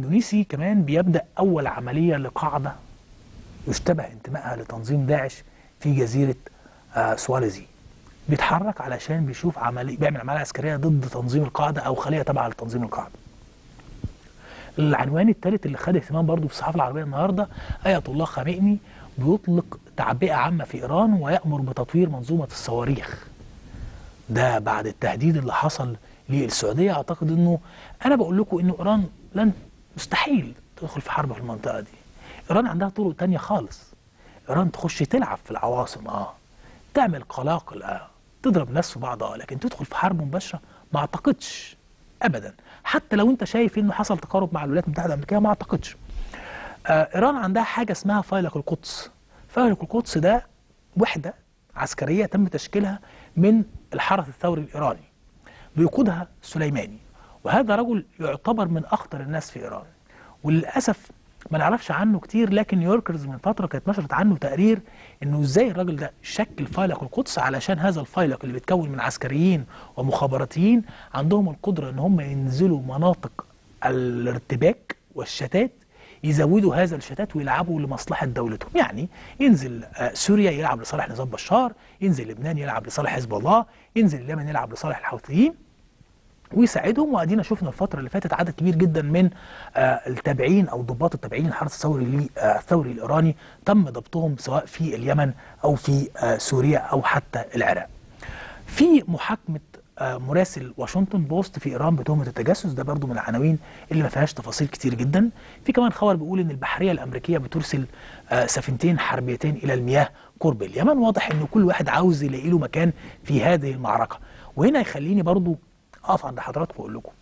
الاندونيسي كمان بيبدا اول عمليه لقاعده يشتبه انتمائها لتنظيم داعش في جزيره آه سواليزي بيتحرك علشان بيشوف عمليه بيعمل عمليه عسكريه ضد تنظيم القاعده او خليه تابعه لتنظيم القاعده العنوان الثالث اللي خد اهتمام برضه في الصحافه العربيه النهارده آية الله خامئني بيطلق تعبئه عامه في ايران ويامر بتطوير منظومه الصواريخ ده بعد التهديد اللي حصل للسعوديه اعتقد انه انا بقول لكم انه ايران لن مستحيل تدخل في حرب في المنطقه دي ايران عندها طرق تانية خالص ايران تخش تلعب في العواصم اه تعمل قلاقل اه تضرب ناس في بعض اه لكن تدخل في حرب مباشره ما اعتقدش ابدا حتى لو انت شايف انه حصل تقارب مع الولايات المتحده الامريكيه ما اعتقدش آه ايران عندها حاجه اسمها فيلق القدس فيلق القدس ده وحده عسكريه تم تشكيلها من الحرس الثوري الايراني بيقودها سليماني وهذا رجل يعتبر من اخطر الناس في ايران وللاسف ما نعرفش عنه كتير لكن نيويوركرز من فتره كانت نشرت عنه تقرير انه ازاي الراجل ده شكل فيلق القدس علشان هذا الفيلق اللي بيتكون من عسكريين ومخابراتيين عندهم القدره ان هم ينزلوا مناطق الارتباك والشتات يزودوا هذا الشتات ويلعبوا لمصلحه دولتهم، يعني ينزل سوريا يلعب لصالح نظام بشار، ينزل لبنان يلعب لصالح حزب الله، ينزل اليمن يلعب لصالح الحوثيين ويساعدهم وادينا شفنا الفتره اللي فاتت عدد كبير جدا من آه التابعين او ضباط التابعين الحرس الثوري آه الثوري الايراني تم ضبطهم سواء في اليمن او في آه سوريا او حتى العراق. في محاكمه مراسل واشنطن بوست في ايران بتهمه التجسس ده برضو من العناوين اللي ما فيهاش تفاصيل كتير جدا في كمان خبر بيقول ان البحريه الامريكيه بترسل سفينتين حربيتين الى المياه قرب اليمن واضح ان كل واحد عاوز يلاقي له مكان في هذه المعركه وهنا يخليني برضو اقف عند حضراتكم واقول لكم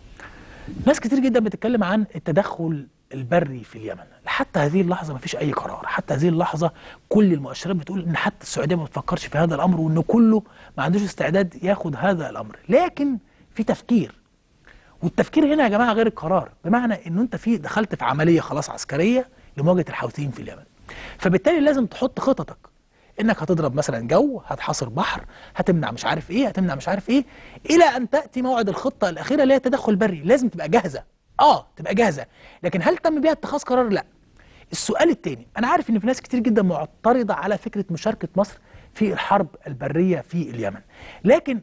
ناس كتير جدا بتتكلم عن التدخل البري في اليمن حتى هذه اللحظه ما فيش اي قرار حتى هذه اللحظه كل المؤشرات بتقول ان حتى السعوديه ما بتفكرش في هذا الامر وان كله ما عندوش استعداد ياخد هذا الامر لكن في تفكير والتفكير هنا يا جماعه غير القرار بمعنى انه انت في دخلت في عمليه خلاص عسكريه لمواجهه الحوثيين في اليمن فبالتالي لازم تحط خططك انك هتضرب مثلا جو هتحاصر بحر هتمنع مش عارف ايه هتمنع مش عارف ايه الى ان تاتي موعد الخطه الاخيره اللي هي التدخل البري لازم تبقى جاهزه اه تبقى جاهزه لكن هل تم بيها اتخاذ قرار لا السؤال الثاني انا عارف ان في ناس كتير جدا معترضه على فكره مشاركه مصر في الحرب البريه في اليمن لكن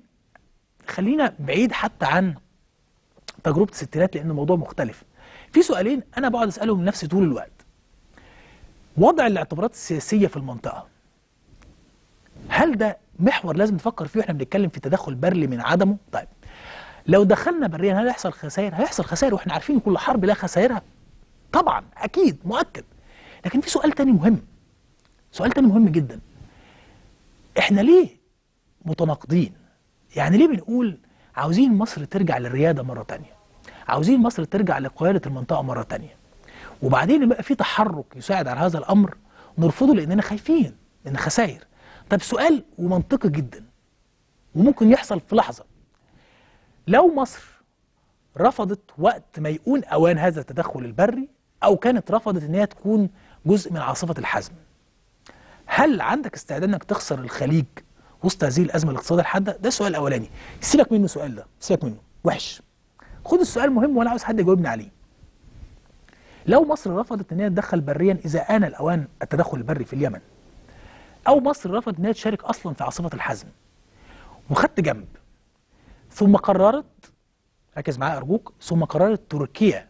خلينا بعيد حتى عن تجربه الستينات لان الموضوع مختلف في سؤالين انا بقعد اسالهم لنفسي طول الوقت وضع الاعتبارات السياسيه في المنطقه هل ده محور لازم نفكر فيه واحنا بنتكلم في تدخل بري من عدمه طيب لو دخلنا بريا هل هيحصل خسائر هيحصل خسائر واحنا عارفين كل حرب لها خسائرها طبعا اكيد مؤكد لكن في سؤال تاني مهم سؤال تاني مهم جدا احنا ليه متناقضين يعني ليه بنقول عاوزين مصر ترجع للرياده مره تانية عاوزين مصر ترجع لقياده المنطقه مره تانية وبعدين يبقى في تحرك يساعد على هذا الامر نرفضه لاننا خايفين من خسائر طب سؤال ومنطقي جدا وممكن يحصل في لحظه لو مصر رفضت وقت ما يكون اوان هذا التدخل البري او كانت رفضت ان هي تكون جزء من عاصفه الحزم هل عندك استعداد انك تخسر الخليج وسط هذه الازمه الاقتصاديه الحاده ده السؤال الاولاني سيبك منه السؤال ده سيبك منه وحش خد السؤال مهم وانا عاوز حد يجاوبني عليه لو مصر رفضت ان هي تدخل بريا اذا ان الاوان التدخل البري في اليمن او مصر رفضت ان هي تشارك اصلا في عاصفه الحزم وخدت جنب ثم قررت ركز معايا ارجوك ثم قررت تركيا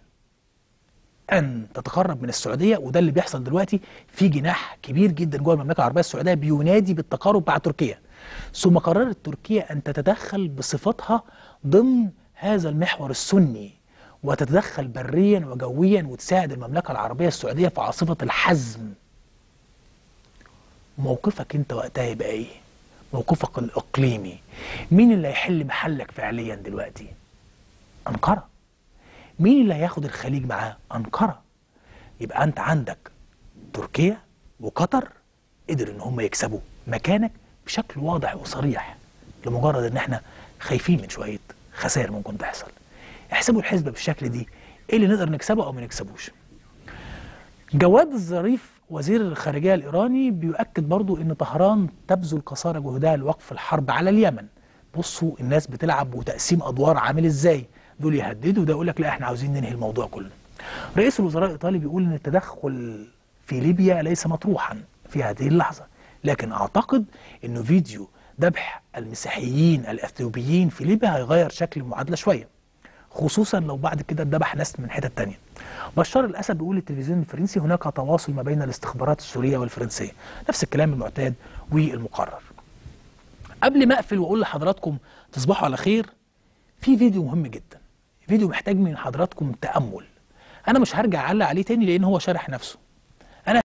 ان تتقرب من السعوديه وده اللي بيحصل دلوقتي في جناح كبير جدا جوه المملكه العربيه السعوديه بينادي بالتقارب مع تركيا ثم قررت تركيا ان تتدخل بصفتها ضمن هذا المحور السني وتتدخل بريا وجويا وتساعد المملكه العربيه السعوديه في عاصفه الحزم موقفك انت وقتها يبقى ايه موقفك الاقليمي مين اللي هيحل محلك فعليا دلوقتي انقره مين اللي هياخد الخليج معاه انقره يبقى انت عندك تركيا وقطر قدر ان هم يكسبوا مكانك بشكل واضح وصريح لمجرد ان احنا خايفين من شويه خسائر ممكن تحصل احسبوا الحسبه بالشكل دي ايه اللي نقدر نكسبه او ما نكسبوش جواد الظريف وزير الخارجيه الايراني بيؤكد برضو ان طهران تبذل قصارى جهدها لوقف الحرب على اليمن بصوا الناس بتلعب وتقسيم ادوار عامل ازاي دول يهددوا ده يقول لك لا احنا عاوزين ننهي الموضوع كله رئيس الوزراء الإيطالي بيقول إن التدخل في ليبيا ليس مطروحا في هذه اللحظة لكن أعتقد إنه فيديو ذبح المسيحيين الأثيوبيين في ليبيا هيغير شكل المعادلة شوية خصوصا لو بعد كده اتذبح ناس من حتت تانية بشار الأسد بيقول للتلفزيون الفرنسي هناك تواصل ما بين الاستخبارات السورية والفرنسية نفس الكلام المعتاد والمقرر قبل ما أقفل وأقول لحضراتكم تصبحوا على خير في فيديو مهم جدا فيديو محتاج من حضراتكم تأمل أنا مش هرجع أعلق عليه تاني لأن هو شرح نفسه